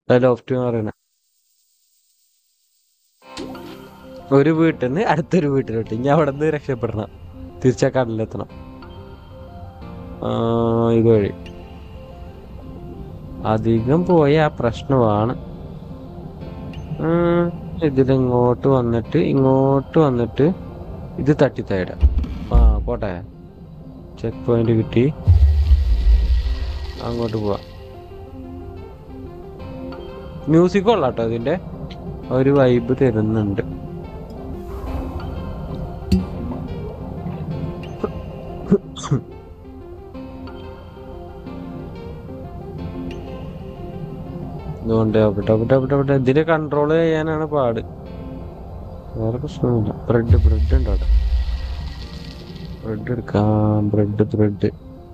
Loft എന്ന് പറയണ ഒരു വീട്ടിൽ നിന്ന് അടുത്തൊരു വീട്ടിലോട്ട് ഇനി അവിടെ നിന്ന് രക്ഷപ്പെടണം തിരിച്ചാ കടലിലെത്തണം ആ, ഇതുവഴി അധികം പോയ ആ പ്രശ്നമാണ് ഉം, ഇതിലിങ്ങോട്ട് വന്നിട്ട് ഇങ്ങോട്ട് വന്നിട്ട് ഇത് തട്ടിത്തൈഡ ആ പോട്ടെ ചെക്ക് പോയിന്റ് കിട്ടി അങ്ങോട്ട് പോവാ മ്യൂസിക് കൊള്ളാട്ടോ ഇതിന്റെ ഒരു വൈബ് തരുന്നുണ്ട് അതുകൊണ്ട് അവിടെ അവിടെ അവിടെ അവിടെ ഇതിനെ കൺട്രോൾ ചെയ്യാനാണ് പാട് വേറെ പ്രശ്നമില്ല ബ്രെഡ് ബ്രെഡ് ഉണ്ട് അവിടെ ബ്രെഡ് എടുക്കാം ബ്രെഡ് ബ്രെഡ്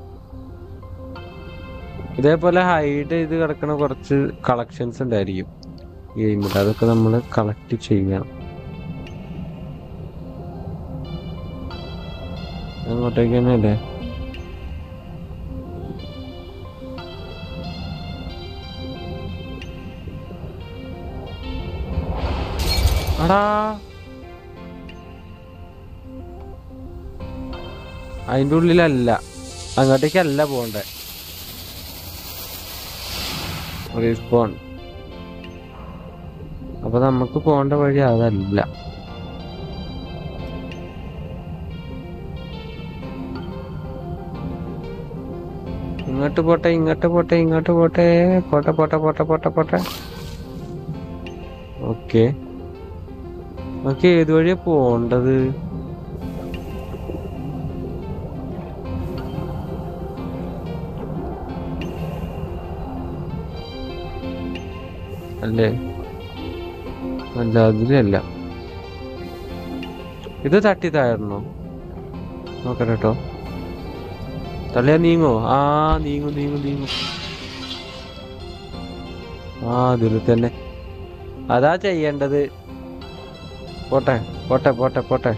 ഇതേപോലെ ഹൈഡ് ചെയ്ത് കിടക്കുന്ന കുറച്ച് കളക്ഷൻസ് ഉണ്ടായിരിക്കും ഗെയിമിൽ അതൊക്കെ നമ്മൾ കളക്ട് ചെയ്യണം അങ്ങോട്ടേക്ക് തന്നെ അല്ലേ അടാ അതിന്റെ ഉള്ളിലല്ല അങ്ങോട്ടേക്കല്ല പോണ്ടേ റീസ്പോൺ അപ്പൊ നമുക്ക് പോണ്ട വഴി അതല്ല ഇങ്ങോട്ട് പോട്ടെ ഇങ്ങോട്ട് പോട്ടെ ഇങ്ങോട്ട് പോട്ടെ പോട്ടെ പോട്ടെ പോട്ടെ പോട്ടെ പോട്ടെ ഓക്കെ നമുക്ക് ഏത് വഴിയാ പോണ്ടത് അല്ലേ അല്ല അതിലല്ല ഇത് തട്ടി താഴണോ നോക്കട്ടെ കേട്ടോ തള്ളിയാ നീങ്ങോ ആ നീങ്ങും നീങ്ങും നീങ്ങും ആ ഇതിൽ തന്നെ അതാ ചെയ്യേണ്ടത് പോട്ടെ പോട്ടെ പോട്ടെ പോട്ടെ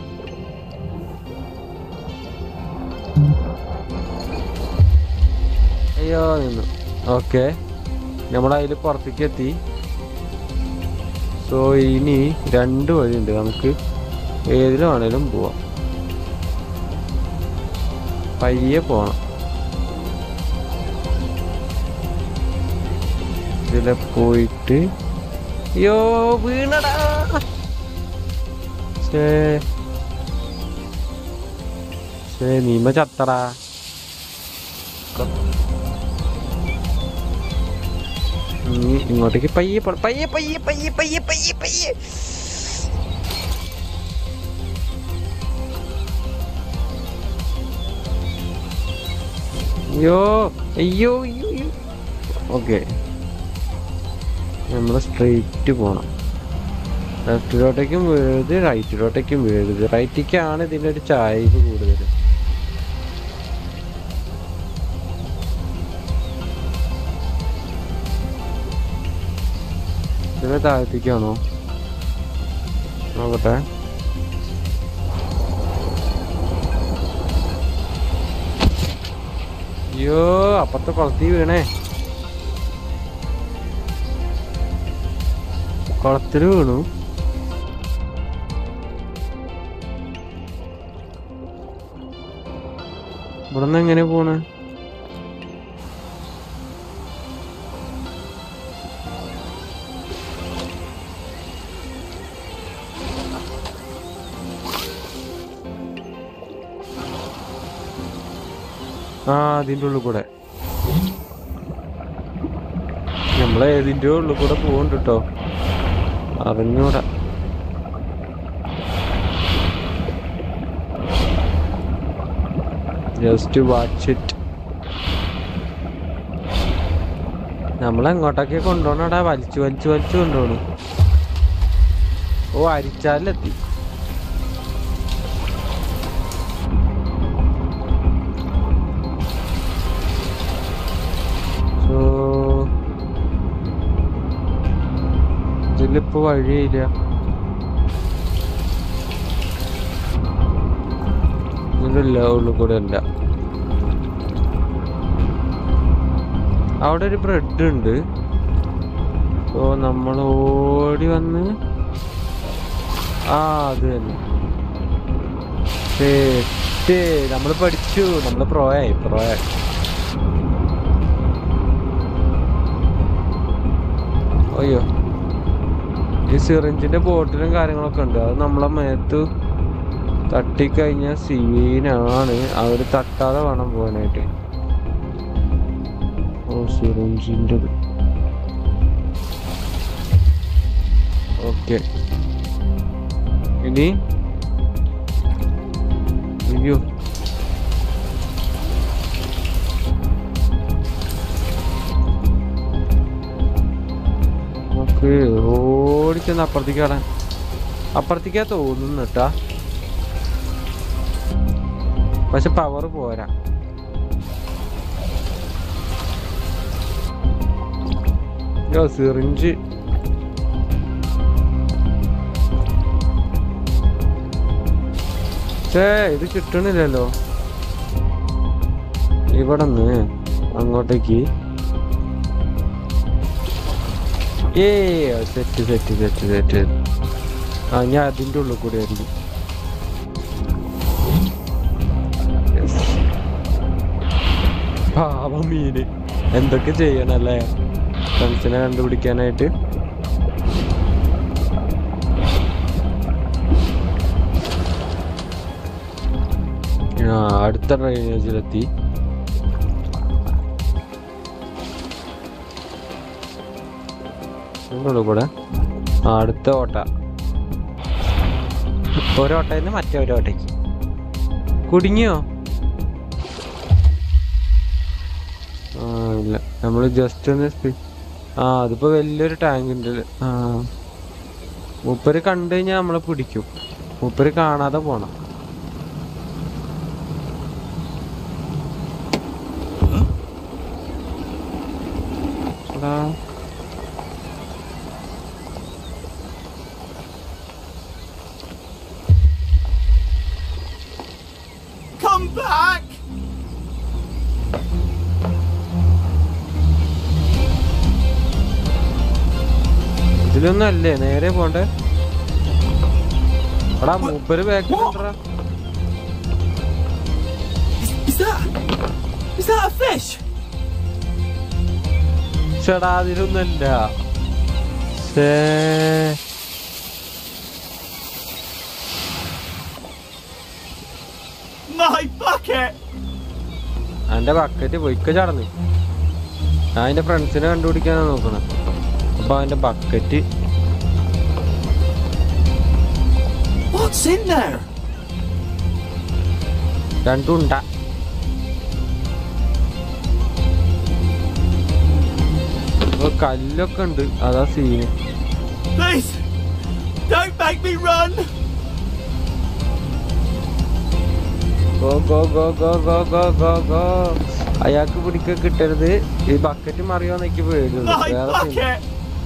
അയ്യോ നിന്നു ഓക്കെ നമ്മളതിൽ പുറത്തേക്ക് എത്തി സോ ഇനി രണ്ട് വഴിയുണ്ട് നമുക്ക് ഏതിൽ വേണേലും പോവാം പയ്യെ പോണം ഇതിലെ പോയിട്ട് അയ്യോ വീണടാ ശേ ശേ നീമ ചത്തടാ നീ ഇങ്ങോട്ടേക്ക് പയ്യെ പോണം പയ്യെ പയ്യെ പയ്യെ പയ്യെ പയ്യെ പയ്യെ അയ്യോ അയ്യോ അയ്യോ അയ്യോ ഓക്കെ നമ്മൾ സ്ട്രെയിറ്റ് പോണം ലെഫ്റ്റിലോട്ടേക്കും വീഴരുത് റൈറ്റിലോട്ടേക്കും വീഴരുത് റൈറ്റിക്കാണ് ഇതിൻ്റെ ഒരു ചായ്വ് കൂടുതൽ ഇതിനെ താഴത്തേക്കാണോ നോക്കട്ടെ അയ്യോ അപ്പുറത്തെ കുളത്തി വീണേ കുളത്തില് വീണു ഇവിടുന്ന് എങ്ങനെ പോണ് ആ അതിന്റെ ഉള്ളിൽ കൂടെ നമ്മളെ ഏതിന്റെ ഉള്ളിൽ കൂടെ പോകുന്നുണ്ട് കേട്ടോ അറിഞ്ഞൂടാ ജസ്റ്റ് വാച്ച് ഇറ്റ് നമ്മളെങ്ങോട്ടൊക്കെ കൊണ്ടുപോകണടാ വലിച്ചു വലിച്ചു വലിച്ചു കൊണ്ടുപോണു ഓ അരിച്ചാലെത്തി സോ ഇതിലിപ്പോ വഴിയില്ല ഇതില്ല ഉള്ളിൽ കൂടെ അല്ല അവിടെ ഒരു ബ്രെഡ് ഉണ്ട് ഓ നമ്മൾ ഓടി വന്ന് ആ അത് തന്നെ സെറ്റ് നമ്മൾ പഠിച്ചു നമ്മൾ പ്രോയായി പ്രോയായി അയ്യോ ഈ സിറിഞ്ചിന്റെ ബോട്ടിലും കാര്യങ്ങളൊക്കെ ഉണ്ട് അത് നമ്മളെ മേത്ത് തട്ടിക്കഴിഞ്ഞാൽ സീനാണ് അവര് തട്ടാതെ വേണം പോകാനായിട്ട് ഓ സിറിഞ്ചിന്റെ ഓക്കെ ഇനി അയ്യോ നമുക്ക് ഓടിച്ചെന്ന് അപ്പുറത്തേക്ക് കടാൻ അപ്പുറത്തേക്കാ തോന്നുന്നു കേട്ടാ പക്ഷെ പവർ പോരാ യോ സിറിഞ്ച് ഛേ ഇത് കിട്ടണില്ലല്ലോ ഇവിടെ നിന്ന് അങ്ങോട്ടേക്ക് ഏ സെറ്റ് സെറ്റ് സെറ്റ് സെറ്റ് ആ ഞാൻ അതിൻ്റെ ഉള്ളിൽ കൂടെ ആയിരിക്കും Yes. പാവം മീന് എന്തൊക്കെ ചെയ്യണല്ലേ ഫ്രണ്ട്സിനെ കണ്ടുപിടിക്കാനായിട്ട് ആ അടുത്ത ഡ്രൈനേജിലെത്തി ഉള്ളൂ കൂടെ ആ അടുത്ത ഓട്ട ഒരു ഓട്ടയിൽ നിന്ന് മറ്റേ ഒരു ഓട്ടയ്ക്ക് കുടുങ്ങിയോ ആ ഇല്ല നമ്മൾ ജസ്റ്റ് ഒന്ന് സ്പീ ആ അതിപ്പോ വലിയൊരു ടാങ്ക് ഉണ്ട് ആ മൂപ്പര് കണ്ടു കഴിഞ്ഞാൽ നമ്മളെ പിടിക്കും മൂപ്പര് കാണാതെ പോണം എടാ Come back! ഇതിലൊന്നും അല്ലേ നേരെ പോണ്ടേ എടാ മൂപ്പര് ബാക്കിലുണ്ടാ Is, is that. Is that a fish? ചേടാ അതിലൊന്നല്ല ശേ My bucket! എന്റെ ബക്കറ്റ് പൊയ്ക്ക ചടന്ന് ഞാൻ എന്റെ ഫ്രണ്ട്സിനെ കണ്ടുപിടിക്കാനാ നോക്കണേ അപ്പൊ അവന്റെ ബക്കറ്റ് What's in there? രണ്ടും ഉണ്ടാ ഇപ്പൊ കല്ലൊക്കെ ഉണ്ട് അതാ scene Please! Don't make me run! Go go go go go go go go അയാൾക്ക് പിടിക്കാൻ കിട്ടരുത് ഈ ബക്കറ്റ് മറിയോന്ന് എനിക്ക് പേടിയുള്ളൂ My വേറെ scene. bucket!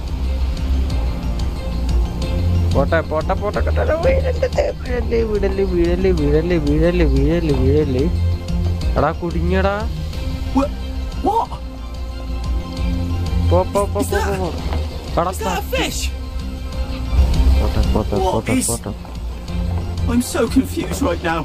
പോട്ടെ പോട്ടെ പോട്ടെ കേട്ടോ വീഴല്ലേ വീഴല്ലേ വീഴല്ലേ വീഴല്ലേ വീഴല്ലേ വീഴല്ലേ വീഴല്ലേ എടാ കുടുങ്ങിയടാ What? What? പോ പോ പോ Is പോ that- പോ എടാ Is that a fish? പോട്ടെ പോട്ടെ What പോട്ടെ is- പോട്ടെ I'm so confused right now.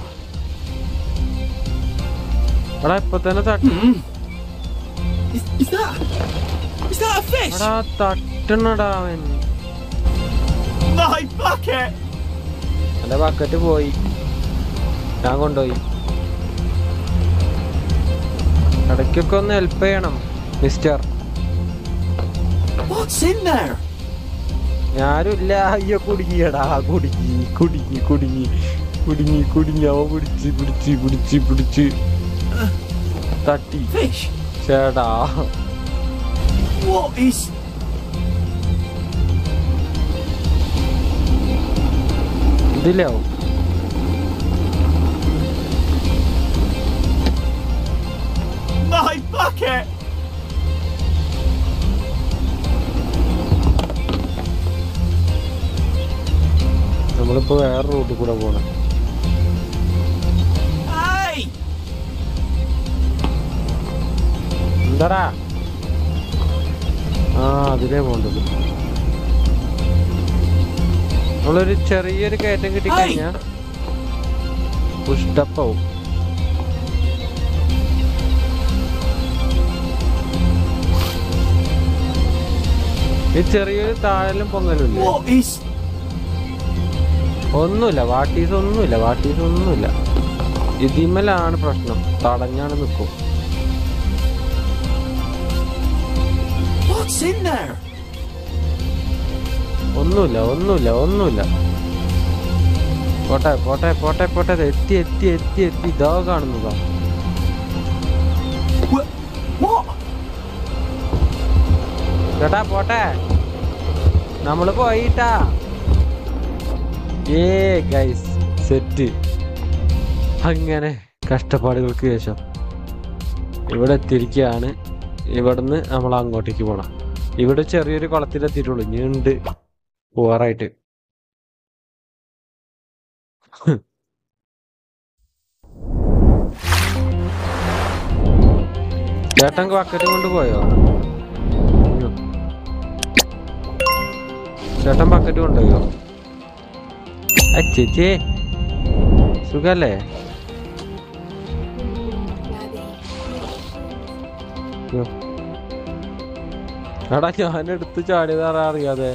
എടാ ഇപ്പൊ തന്നെ തട്ടി Hmm. Is, is that. Is that a fish? എടാ തട്ടണടാ അവൻ My bucket! എന്റെ ബക്കറ്റ് പോയി ഞാൻ കൊണ്ടുപോയി ഇടയ്ക്കൊക്കെ ഒന്ന് ഹെൽപ്പ് ചെയ്യണം മിസ്റ്റർ What's in there? ഞാനുമില്ല അയ്യോ കുടുങ്ങിയടാ കുടുങ്ങി കുടുങ്ങി കുടുങ്ങി കുടുങ്ങി കുടുങ്ങി അവ പിടിച്ച് പിടിച്ച് പിടിച്ച് പിടിച്ച് തട്ടി Fish? ചേടാ What is. ഇതിലാവും My bucket! നമ്മളിപ്പോ വേറെ റൂട്ടിൽ കൂടെ പോണം Hey! എന്താടാ ആ ആ അതിലേ പോണ്ടത് നമ്മളൊരു ചെറിയൊരു കയറ്റം കിട്ടിക്കഴിഞ്ഞാ പുഷ്ടപ്പാവും ഈ ചെറിയൊരു താഴലും പൊങ്ങലും ഇല്ലേ What is. ഒന്നുമില്ല വാട്ടീസ് ഒന്നുമില്ല വാട്ടീസ് ഒന്നുമില്ല ഇതിമലാണ് പ്രശ്നം തടഞ്ഞാണ് നിൽക്കും What's in there? ഒന്നുമില്ല ഒന്നുമില്ല ഒന്നുമില്ല പോട്ടെ പോട്ടെ പോട്ടെ പോട്ടെ ദേ എത്തി എത്തി എത്തി എത്തി ഇതാ കാണുന്നതാ What? What? ചേട്ടാ പോട്ടെ നമ്മള് പോയിട്ടാ ഏ ഗൈസ് സെറ്റ് അങ്ങനെ കഷ്ടപ്പാടുകൾക്ക് ശേഷം ഇവിടെ എത്തിയിരിക്കുകയാണ് ഇവിടുന്ന് നമ്മൾ അങ്ങോട്ടേക്ക് പോണം ഇവിടെ ചെറിയൊരു കുളത്തിലെത്തിയിട്ടുള്ളൂ ഇനി ഉണ്ട് പോവാറായിട്ട് ചേട്ടൻ ബക്കറ്റ് കൊണ്ട് പോയോ അയ്യോ. ചേട്ടൻ ബക്കറ്റ് കൊണ്ടുപോയോ അച്ചേച്ചേ സുഖല്ലേ അയ്യോ. എടാ ഞാൻ എടുത്ത് ചാടിയതാറാ അറിയാതെ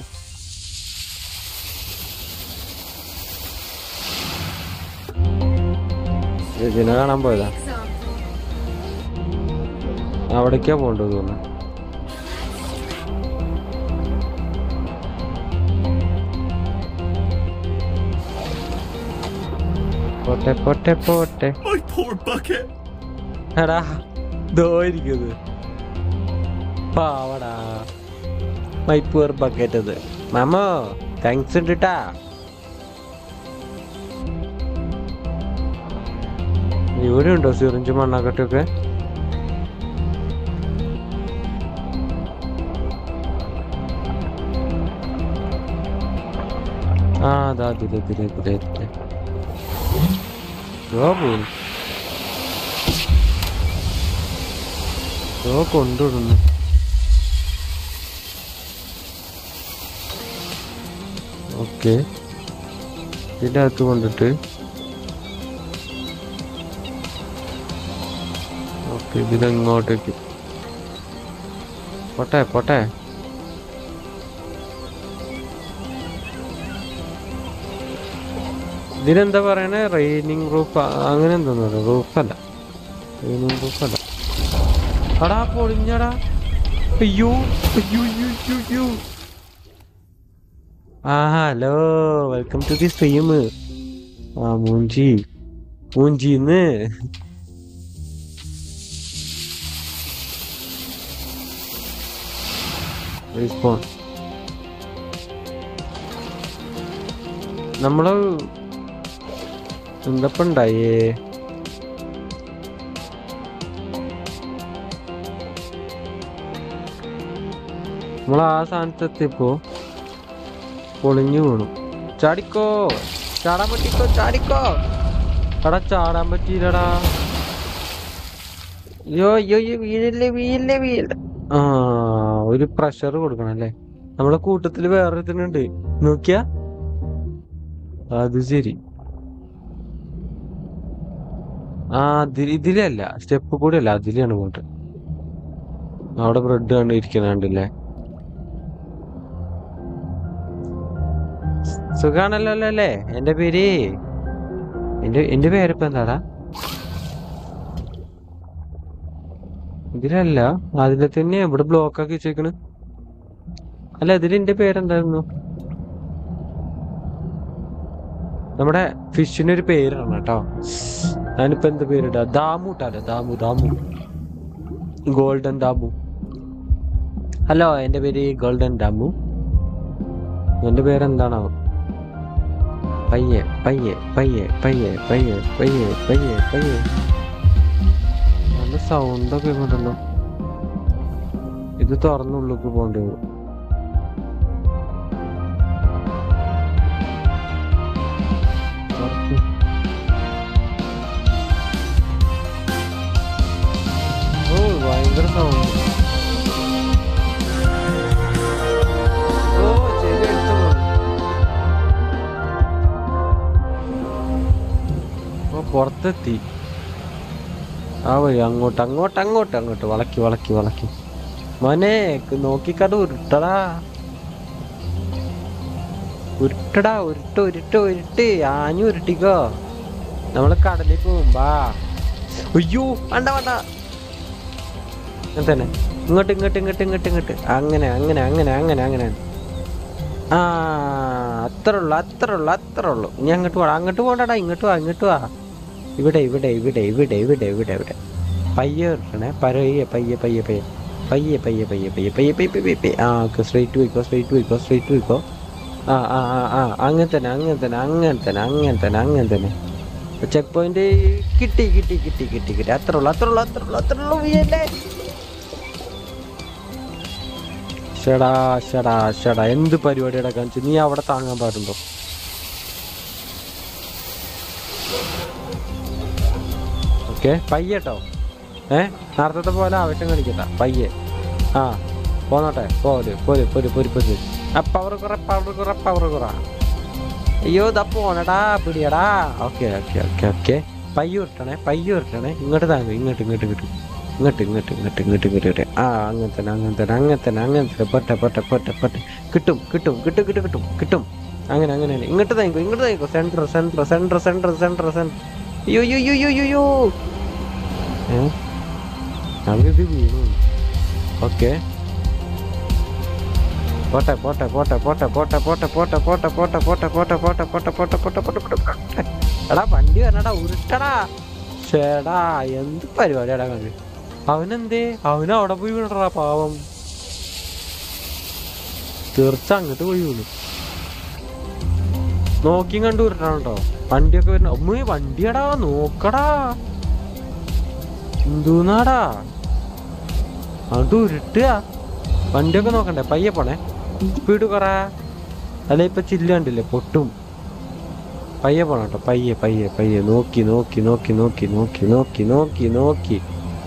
രചന കാണാൻ പോയതാ അവിടേക്കാ പോണ്ടത് തോന്നുന്നു പോട്ടെ പോട്ടെ പോട്ടെ My poor bucket. എടാ ദോ ഇരിക്കുന്നത് പാവടാ മൈപ്പൂർ ബക്കറ്റ് അത് മാമോ താങ്ക്സ് ഉണ്ട് ട്ടാ ഇവിടെ ഉണ്ടോ സിറിഞ്ച് മണ്ണാക്കട്ടൊക്കെ ആ അതാ അതിലെ ഇതിലെ ഇതിലെ ഇതിലെ ദോ പോയി ദോ കൊണ്ടുവിടുന്നു ഓക്കെ ഇതിൻ്റെ അകത്ത് കൊണ്ടിട്ട് ഓക്കെ ഇതിലെങ്ങോട്ടേക്ക് പോട്ടെ പോട്ടെ ഇതിനെന്താ പറയണേ റെയിനിങ് റൂഫ് അങ്ങനെ എന്തോന്നു റൂഫല്ല റെയിനിങ് റൂഫല്ല അടാ പൊളിഞ്ഞടാ അയ്യോ അയ്യോ അയ്യോ അയ്യോ അയ്യോ ആ hello welcome to the stream ആ മൂഞ്ചി മൂഞ്ചിന്ന് റീസ്പോൺ നമ്മള് എന്തപ്പ ഉണ്ടായേ നമ്മൾ ആ സ്ഥാനത്ത് എത്തിയപ്പോ പൊളിഞ്ഞു വീണു ചാടിക്കോ ചാടാൻ പറ്റിക്കോ ചാടിക്കോ എടാ ചാടാൻ പറ്റിയില്ലടാ അയ്യോ അയ്യോ അയ്യോ വീഴല്ലേ വീഴല്ലേ വീഴല്ലേ ആ ഒരു പ്രഷർ കൊടുക്കണം അല്ലേ നമ്മളെ കൂട്ടത്തില് വേറെ ഇതിനുണ്ട് നോക്കിയാ അത് ശരി ആ അതിൽ ഇതിലല്ല സ്റ്റെപ്പ് കൂടി അല്ല അതിലാണ് പോട്ട് അവിടെ ബ്രെഡ് കണ്ട് ഇരിക്കണുണ്ടല്ലേ സുഖാണല്ലോ അല്ലേ എന്റെ പേര് എന്റെ എന്റെ പേരിപ്പോ എന്താടാ ഇതിലല്ല അതിലെ തന്നെ ഇവിടെ ബ്ലോക്ക് ആക്കി വെച്ചേക്കണ് അല്ല ഇതിൽ എന്റെ പേരെന്തായിരുന്നു നമ്മുടെ ഫിഷിന് ഒരു പേരാണ് കേട്ടോ ഞാനിപ്പോ എന്ത് പേരിടാ ദാമു ഇട്ടാലോ ദാമു ദാമു ഗോൾഡൻ ദാമു ഹലോ എന്റെ പേര് ഗോൾഡൻ ദാമു എന്റെ പേരെന്താണാവോ പയ്യെ പയ്യെ പയ്യെ പയ്യെ പയ്യെ പയ്യെ പയ്യെ പയ്യെ നല്ല സൗണ്ടൊക്കെ കൊണ്ടല്ലോ ഇത് തുറന്നുള്ളിക്ക് പോകേണ്ടി വരും തുറക്ക്. ഓ ഭയങ്കര സൗണ്ട് പുറത്തെത്തി ആ വഴി അങ്ങോട്ട് അങ്ങോട്ട് അങ്ങോട്ട് അങ്ങോട്ട് വളക്കി വളക്കി വളക്കി മോനെ ക്ക് നോക്കിക്കത് ഉരുട്ടടാ ഉരുട്ടടാ ഉരുട്ട് ഉരുട്ട് ഉരുട്ട് ആഞ്ഞു ഉരുട്ടിക്കോ നമ്മള് കടലിൽ പോകുമ്പാ അയ്യോ വേണ്ട വേണ്ട അങ്ങനെ തന്നെ ഇങ്ങോട്ട് ഇങ്ങോട്ട് ഇങ്ങോട്ട് ഇങ്ങോട്ട് ഇങ്ങോട്ട് അങ്ങനെ അങ്ങനെ അങ്ങനെ അങ്ങനെ അങ്ങനെ ആ അത്ര ഉള്ളു അത്ര ഉള്ളു അത്ര ഉള്ളു ഇനി അങ്ങോട്ട് പോടാ അങ്ങോട്ട് പോകണ്ടടാ ഇങ്ങോട്ട് വാ ഇങ്ങോട്ട് വാ ഇവിടെ ഇവിടെ ഇവിടെ ഇവിടെ ഇവിടെ ഇവിടെ ഇവിടെ പയ്യെ ഇറക്കണേ പയ്യെ പയ്യെ പയ്യെ പയ്യെ പയ്യെ പയ്യെ പയ്യെ പയ്യെ പയ്യെ പയ്യെ പയ്യെ പയ്യെ ആ ഓക്കെ സ്ട്രൈറ്റ് പോയിക്കോ സ്ട്രൈറ്റ് പോയിക്കോ സ്ട്രൈറ്റ് പോയിക്കോ ആ ആ ആ ആ അങ്ങനെ തന്നെ അങ്ങനെ തന്നെ അങ്ങനെ തന്നെ അങ്ങനെ തന്നെ അങ്ങനെ തന്നെ ചെക്ക് പോയിന്റ് കിട്ടി കിട്ടി കിട്ടി കിട്ടി കിട്ടി അത്ര ഉള്ളു അത്ര ഉള്ളു അത്ര ഉള്ളു അത്ര ഉള്ളു വീഴല്ലേ ഷടാ ഷടാ ഷടാ എന്ത് പരിപാടിയുടെ കാണിച്ചു നീ അവിടെ താങ്ങാൻ പാടുണ്ടോ ഓക്കെ പയ്യട്ടോ ഏ നേരത്തെ പോലെ ആവശ്യം കാണിക്കണ്ട പയ്യെ ആ പോന്നോട്ടെ പോര് പോര് പോര് പോര് പോര് ആ പവർ കുറ പവർ കുറ പവർ കുറ അയ്യോ ഇതാ പോണടാ പിടിയടാ ഓക്കെ ഓക്കെ ഓക്കെ ഓക്കെ പയ്യ ഉരുട്ടണേ പയ്യ ഉരുട്ടണേ ഇങ്ങോട്ട് താങ്ങ ഇങ്ങോട്ട് ഇങ്ങോട്ട് ഇങ്ങോട്ട് ഇങ്ങോട്ട് ഇങ്ങോട്ട് ഇങ്ങോട്ട് ഇങ്ങോട്ട് ഇങ്ങോട്ട് ഇങ്ങോട്ട് ആ അങ്ങനെ തന്നെ അങ്ങനെ തന്നെ അങ്ങനെ തന്നെ അങ്ങനെ തന്നെ പൊട്ടെ പൊട്ടെ പൊട്ടെ പൊട്ടെ കിട്ടും കിട്ടും കിട്ടും കിട്ടും കിട്ടും കിട്ടും അങ്ങനെ അങ്ങനെ തന്നെ. ഇങ്ങോട്ട് താങ്ങിക്കോ ഇങ്ങോട്ട് താങ്ങിക്കോ centre centre centre centre centre centre അയ്യോ അയ്യോ അയ്യോ അയ്യോ അയ്യോ ഏ ഞങ്ങളിത് വീണു ഓക്കെ പോട്ടെ പോട്ടെ പോട്ടെ പോട്ടെ പോട്ടെ പോട്ടെ പോട്ടെ പോട്ടെ പോട്ടെ പോട്ടെ പോട്ടെ പോട്ടെ പോട്ടെ പോട്ടെ പോട്ടെ പോട്ടെ പോട്ടെ പോട്ടെ എടാ വണ്ടി വരണടാ ഉരുട്ടടാ ചേടാ എന്ത് പരിപാടിയാടാ കണ്ട് അവനെന്തേ അവന് അവിടെ പോയി വീണടാ പാവം തീർച്ച അങ്ങോട്ട് പോയി വീണു നോക്കിയും കണ്ടു ഉരുട്ടണം കേട്ടോ വണ്ടിയൊക്കെ വരുന്ന അമ്മേ വണ്ടിയടാ നോക്കടാ എന്തൂന്നാടാ അങ്ങോട്ട് ഉരുട്ടുക വണ്ടിയൊക്കെ നോക്കണ്ടേ പയ്യെ പോണേ സ്പീഡ് കുറ അല്ല ഇപ്പൊ ചില്ല് കണ്ടില്ലേ പൊട്ടും പയ്യെ പോണം കേട്ടോ പയ്യെ പയ്യെ പയ്യെ നോക്കി നോക്കി നോക്കി നോക്കി നോക്കി നോക്കി നോക്കി നോക്കി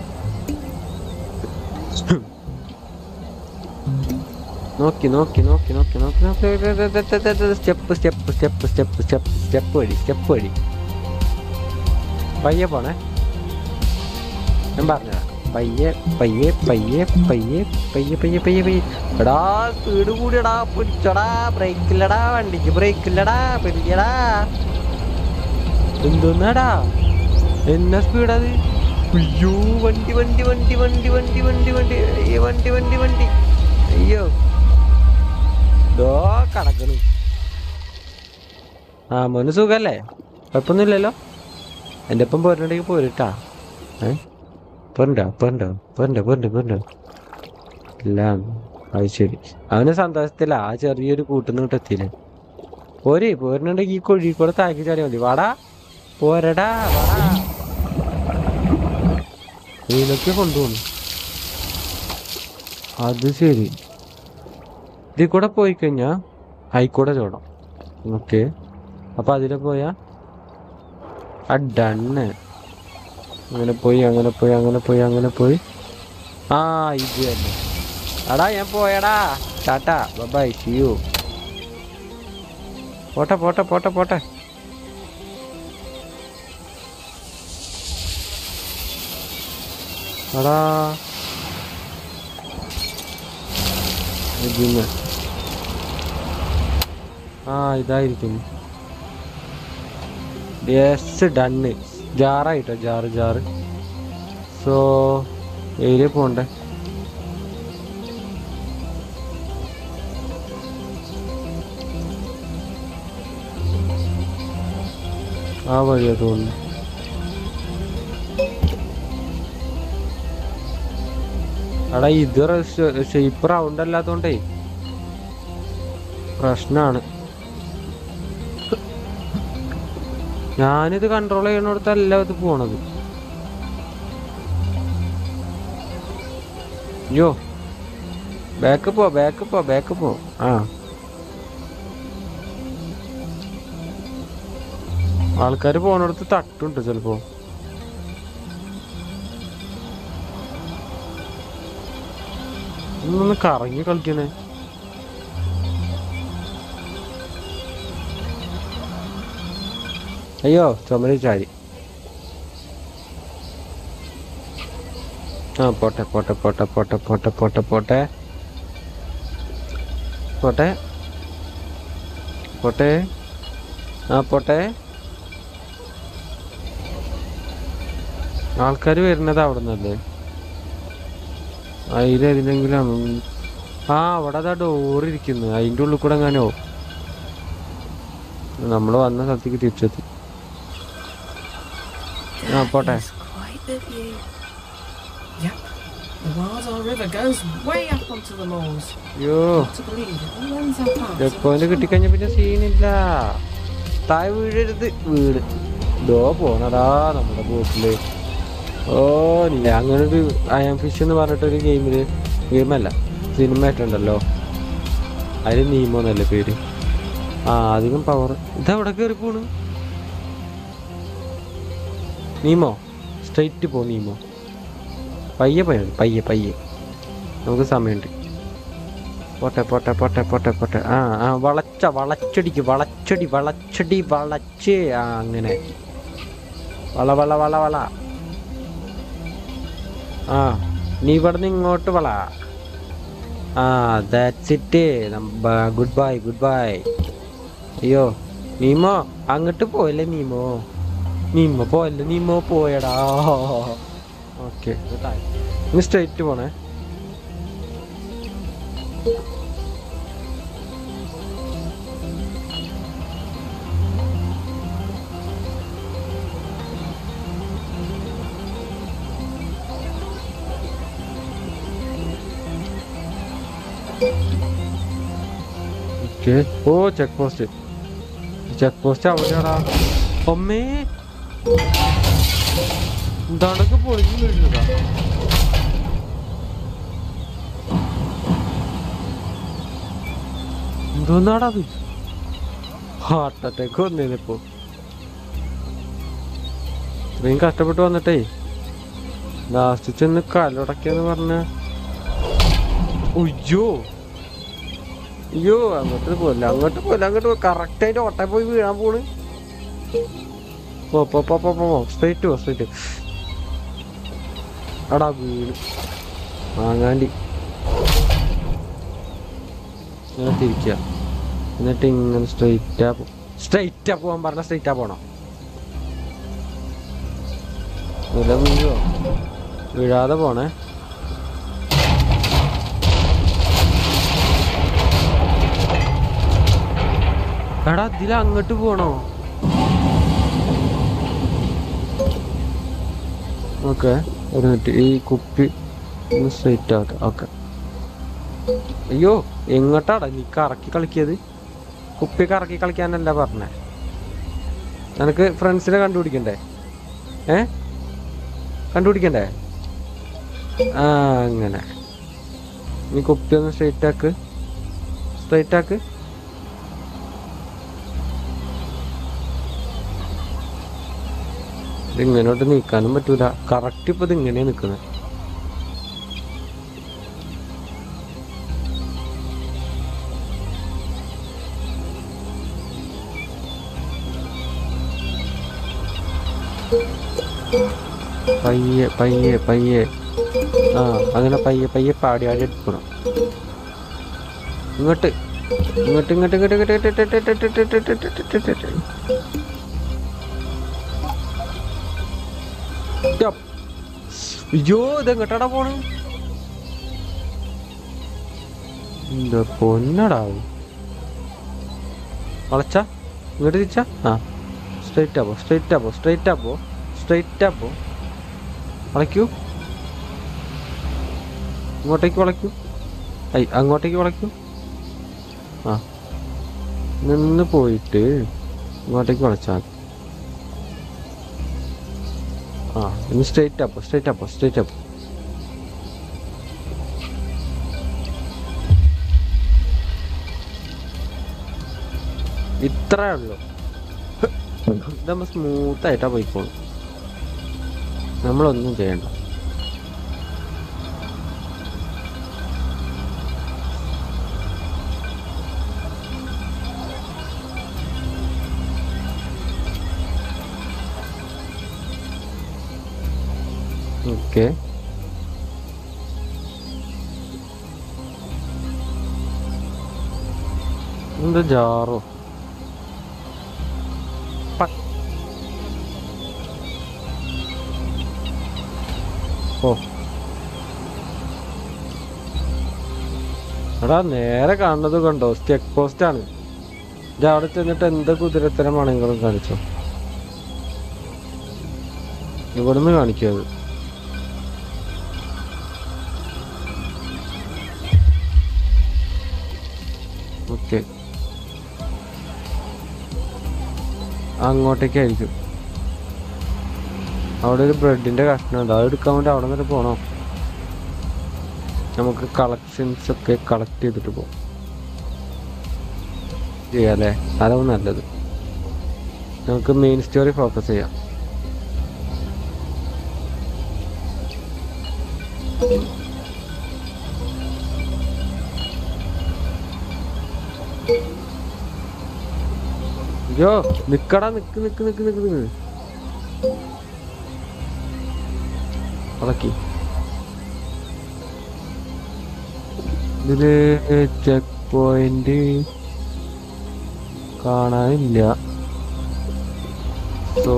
നോക്കി നോക്കി നോക്കി നോക്കി നോക്കി നോക്കി step step step step step step വഴി സ്റ്റെപ്പ് വഴി പയ്യെ പോണേ ഞാൻ പറഞ്ഞതാ പയ്യെ പയ്യെ പയ്യെ പയ്യെ പയ്യെ പയ്യെ പയ്യെ പയ്യെ എടാ സ്പീഡ് കൂടിയടാ പിടിച്ചടാ ബ്രേക്കില്ലടാ വണ്ടിക്ക് ബ്രേക്കില്ലടാ പിടിക്കടാ എന്തോന്നാടാ എന്നാ സ്പീഡത് അയ്യോ വണ്ടി വണ്ടി വണ്ടി വണ്ടി വണ്ടി വണ്ടി വണ്ടി അയ്യോ വണ്ടി വണ്ടി വണ്ടി അയ്യോ ദോ കടക്കണു ആ മോന് സുഖല്ലേ കുഴപ്പമൊന്നുമില്ലല്ലോ എൻ്റെ ഒപ്പം പോരുന്നുണ്ടെങ്കിൽ പോരിട്ടാ ഏ പോരണ്ടോ പോരണ്ടോ പോരണ്ടോ പോരണ്ടോ പോരണ്ടോ ഇല്ല അത് ശരി അവന് സന്തോഷത്തില്ല ആ ചെറിയൊരു കൂട്ടുന്ന എത്തിയില്ലേ പോരെ പോരുന്നുണ്ടെങ്കിൽ ഈ കൊഴി കൂടെ താക്കി ചാടിയാൽ മതി വാടാ പോരടാ വാടാ ഇതിലൊക്കെ കൊണ്ടുപോകണം അത് ശരി ഇതിൽ കൂടെ പോയി കഴിഞ്ഞാ ഹൈക്കൂടെ ചോടാം ഓക്കെ അപ്പൊ അതിലെ പോയാ ആ ഡണ്ണ് അങ്ങനെ പോയി അങ്ങനെ പോയി അങ്ങനെ പോയി അങ്ങനെ പോയി ആ ഇത് തന്നെ എടാ ഞാൻ പോയടാ ടാറ്റാ ബൈ സി യു പോട്ടെ പോട്ടെ പോട്ടെ പോട്ടെ എടാ ഇതിന്ന് ആ ഇതായിരിക്കും യെസ് ഡണ്ണ് ജാറായിട്ടോ ജാറ് ജാറ് സോ ഏരിയ പോണ്ടേ ആ വഴിയാ തോന്നുന്നു എടാ ഇത് ഷേപ്പ് റൗണ്ട് അല്ലാത്തോണ്ടേ പ്രശ്നാണ് ഞാനിത് കൺട്രോൾ ചെയ്യണോടത്തല്ല ഇത് പോണത് യോ ബാക്ക് പോ ബാക്ക് പോ ബാക്ക് പോ ആ ആൾക്കാർ പോണടത്ത് തട്ടുണ്ട് ചിലപ്പോ ഒന്ന് കറങ്ങി കളിക്കണേ അയ്യോ ചുമരി ചാരി ആ പോട്ടെ പോട്ടെ പോട്ടെ പോട്ടെ പോട്ടെ പോട്ടെ പോട്ടെ പോട്ടെ പോട്ടെ ആ പോട്ടെ ആൾക്കാർ വരുന്നത് അവിടെ നിന്നല്ലേ അതിലേതിലെങ്കിലും ആ അവിടെ അതാ ഡോർ ഇരിക്കുന്നു അതിൻ്റെ ഉള്ളിൽ കൂടെ എങ്ങാനോ നമ്മൾ വന്ന സ്ഥലത്തേക്ക് തിരിച്ചെത്തി ആ പോട്ടെ It's quite the view. Yep. The Wardar River goes way up onto the moors. അയ്യോ Not to believe it all runs our paths. Check point കിട്ടിക്കഴിഞ്ഞ പിന്നെ സീനില്ല താഴെ വീഴരുത് വീട് ദോ പോണടാ നമ്മുടെ ബോട്ടില് ഓ ഇല്ല അങ്ങനെ ഒരു അയം ഫിഷ് എന്ന് പറഞ്ഞിട്ടൊരു ഗെയിമില് ഗെയിമല്ല സിനിമ ആയിട്ടുണ്ടല്ലോ അതിൽ നീമോ എന്നല്ലേ പേര് ആ അധികം പവർ ഇതെവിടെ കയറി പോണ് നീമോ സ്ട്രൈറ്റ് പോ നീമോ പയ്യെ പോയാൽ മതി, പയ്യെ പയ്യെ നമുക്ക് സമയമുണ്ട് പോട്ടെ പോട്ടെ പോട്ടെ പോട്ടെ പോട്ടെ ആ ആ വളച്ച വളച്ചടിക്ക് വളച്ചടി വളച്ചടി വളച്ച് ആ അങ്ങനെ വള വള വള വള ആ നീ ഇവിടുന്ന് ഇങ്ങോട്ട് വള ആ that's it goodbye goodbye അയ്യോ നീമോ അങ്ങോട്ട് പോയല്ലേ നീമോ നീമോ പോയല്ലേ നീമോ പോയടാ ഓക്കെ ഇനി സ്ട്രൈറ്റ് പോണേ ഓക്കെ ഓ ചെക്ക് പോസ്റ്റ് ചെക്ക് പോസ്റ്റ് അവിടെയാടാ അമ്മേ എന്താണ്ടൊക്കെ പൊളിഞ്ഞു വീഴുന്നതാ എന്തോന്നാടാ അത് ഹാർട്ട് അറ്റാക്ക് വന്നേനിപ്പോ ഇത്രയും കഷ്ടപ്പെട്ട് വന്നിട്ടേ ലാസ്റ്റ് ചെന്ന് കാലുടക്കിയെന്ന് പറഞ്ഞ ഉയ്യോ അയ്യോ അങ്ങോട്ട് പോലെ അങ്ങോട്ട് പോലെ അങ്ങോട്ട് കറക്റ്റ് ആയിട്ട് ഒട്ട പോയി വീഴാൻ പോണ് പോ പോ പോ പോ പോ സ്ട്രൈറ്റ് പോ സ്ട്രൈറ്റ് അടാ വീണ് വാങ്ങാണ്ടി ഇങ്ങനെ തിരിക്കുക എന്നിട്ട് ഇങ്ങനെ സ്ട്രൈറ്റാ പോ സ്ട്രൈറ്റാ പോവാൻ പറഞ്ഞ സ്ട്രൈറ്റാ പോണോ നില വീഴോ വീഴാതെ പോണേ എടാ ഇതിൽ അങ്ങോട്ട് പോണോ ഓക്കെ ഒരു മിനിറ്റ് ഈ കുപ്പി ഒന്ന് സ്ട്രൈറ്റ് ആവട്ടെ ഓക്കെ അയ്യോ എങ്ങോട്ടാടാ നീ കറക്കി കളിക്കിയത് കുപ്പി കറക്കി കളിക്കാനല്ല പറഞ്ഞേ നിനക്ക് ഫ്രണ്ട്സിനെ കണ്ടുപിടിക്കണ്ടേ ഏ കണ്ടുപിടിക്കണ്ടേ ആ അങ്ങനെ നീ കുപ്പി ഒന്ന് സ്ട്രൈറ്റ് ആക്ക് സ്ട്രൈറ്റ് ആക്ക് ഇത് ഇങ്ങനോട്ട് നീക്കാനും പറ്റൂല കറക്റ്റ് ഇപ്പൊ ഇത് ഇങ്ങനെയാ നിക്കുന്നത് പയ്യെ പയ്യെ പയ്യെ ആ അങ്ങനെ പയ്യെ പയ്യെ പാടി ആടി എടുക്കണം ഇങ്ങോട്ട് ഇങ്ങോട്ട് ഇങ്ങോട്ട് ഇങ്ങോട്ട് ഇങ്ങോട്ട് ഇങ്ങോട്ട് ഇങ്ങോട്ട് ഇങ്ങോട്ട് ഇങ്ങോട്ട് ഇങ്ങോട്ട് ഇങ്ങോട്ട് ഇങ്ങോട്ട്. യ്യോ. അയ്യോ ഇത് എങ്ങോട്ടാടാ പോണ് എന്താ പൊന്നടാ വളച്ച ഇങ്ങോട്ട് തിരിച്ച ആ സ്ട്രൈറ്റ് ആപ്പോ സ്ട്രൈറ്റ് ആപ്പോ സ്ട്രൈറ്റ് ആപ്പോ സ്ട്രൈറ്റ് ആപ്പോ വളയ്ക്കൂ ഇങ്ങോട്ടേക്ക് വളയ്ക്കൂ ഐ അങ്ങോട്ടേക്ക് വളയ്ക്കൂ ആ നിന്ന് പോയിട്ട് ഇങ്ങോട്ടേക്ക് വളച്ചാൽ മതി ആ ഇനി സ്ട്രൈറ്റ് ആപ്പോ സ്ട്രൈറ്റ് ആപ്പോ സ്ട്രൈറ്റ് ആപ്പോ ഇത്രേ ഉള്ളൂ ഇതാകുമ്പോ സ്മൂത്ത് ആയിട്ടാ പോയിക്കോളും നമ്മളൊന്നും ചെയ്യണ്ട ഓക്കെ ഇതെന്താ ജാറോ പ- ഓ എടാ നേരെ കാണുന്നത് കണ്ടോ ചെക്ക് പോസ്റ്റ് ആണ് ഇത് അവിടെ ചെന്നിട്ട് എന്ത് കുതിരത്തരമാണെങ്കിലും കാണിച്ചോ ഇവിടുന്ന് കാണിക്കും അത് ഓക്കെ അങ്ങോട്ടേക്കായിരിക്കും അവിടെ ഒരു ബ്രെഡിന്റെ കഷ്ണമുണ്ട് അത് എടുക്കാൻ വേണ്ടി അവിടെ വരെ പോണോ നമുക്ക് കളക്ഷൻസ് ഒക്കെ കളക്ട് ചെയ്തിട്ട് പോകാം ചെയ്യാല്ലേ അതാവും നല്ലത് നമുക്ക് മെയിൻ സ്റ്റോറി ഫോക്കസ് ചെയ്യാം അയ്യോ നിക്കടാ നിക്ക് നിക്ക് നിക്ക് നിക്ക് നിക്ക് അടക്കി ഇതില് ചെക്ക് പോയിന്റ് കാണാനില്ല സോ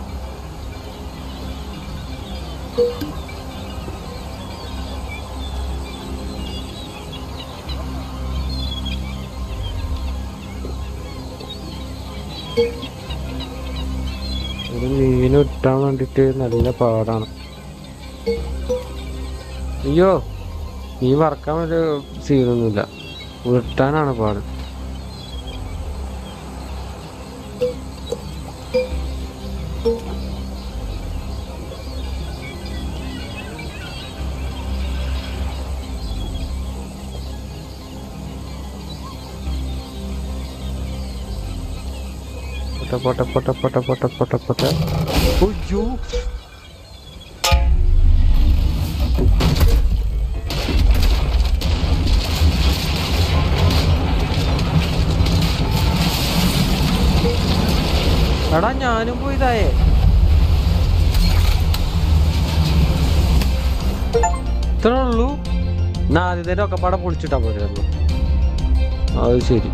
ഒരു മീൻ ഇട്ടാൻ വേണ്ടിട്ട് നല്ല പാടാണ് അയ്യോ മീൻ വറക്കാൻ ഒരു സീനൊന്നുമില്ല ഉരുട്ടാനാണ് പാട് പൊട്ട പൊട്ട പൊട്ട പൊട്ട പൊട്ട പൊട്ട പൊട്ട ഉയ്യോ എടാ ഞാനും പോയതായേ ഇത്രേ ഉള്ളൂ നാലുതരം ഒക്കെ പാടെ പൊളിച്ചിട്ടാ പോരായിരുന്നു അത് ശരി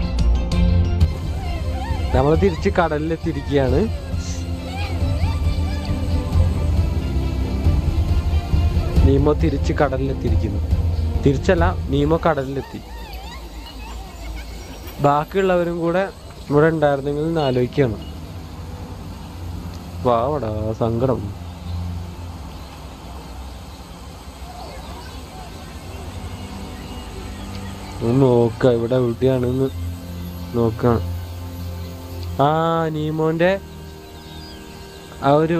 നമ്മൾ തിരിച്ച് കടലിലെത്തിയിരിക്കുകയാണ് നീമോ തിരിച്ച് കടലിലെത്തിയിരിക്കുന്നു തിരിച്ചല്ല നീമോ കടലിലെത്തി ബാക്കിയുള്ളവരും കൂടെ ഇവിടെ ഉണ്ടായിരുന്നെങ്കിൽ എന്ന് ആലോചിക്കുകയാണ് വാവടാ സങ്കടം ഒന്ന് നോക്ക ഇവിടെ എവിടെയാണെന്ന് നോക്കാം ആ നീമോന്റെ ആ ഒരു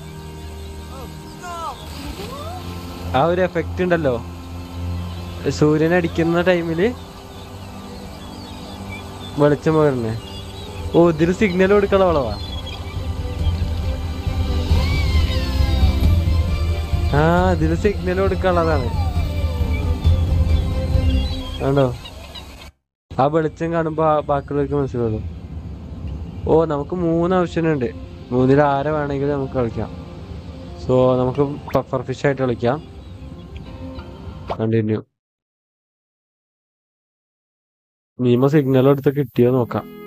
ആ ഒരു എഫക്റ്റ് ഉണ്ടല്ലോ സൂര്യൻ അടിക്കുന്ന ടൈമില് വെളിച്ചം പോരണേ ഓ ഇതിന് സിഗ്നൽ കൊടുക്കണ വളവാ ആ ഇതിന് സിഗ്നൽ കൊടുക്കാനുള്ളതാണ് ആണോ ആ വെളിച്ചം കാണുമ്പോ ആ ബാക്കിയുള്ളവർക്ക് മനസ്സിലാവുള്ളൂ ഓ നമുക്ക് മൂന്ന് ഓപ്ഷൻ ഉണ്ട് മൂന്നിൽ ആരെ വേണമെങ്കിലും നമുക്ക് കളിക്കാം സോ നമുക്ക് പഫർ ഫിഷ് ആയിട്ട് കളിക്കാം കണ്ടിന്യൂ നീമ സിഗ്നൽ എടുത്ത് കിട്ടിയോ നോക്കാം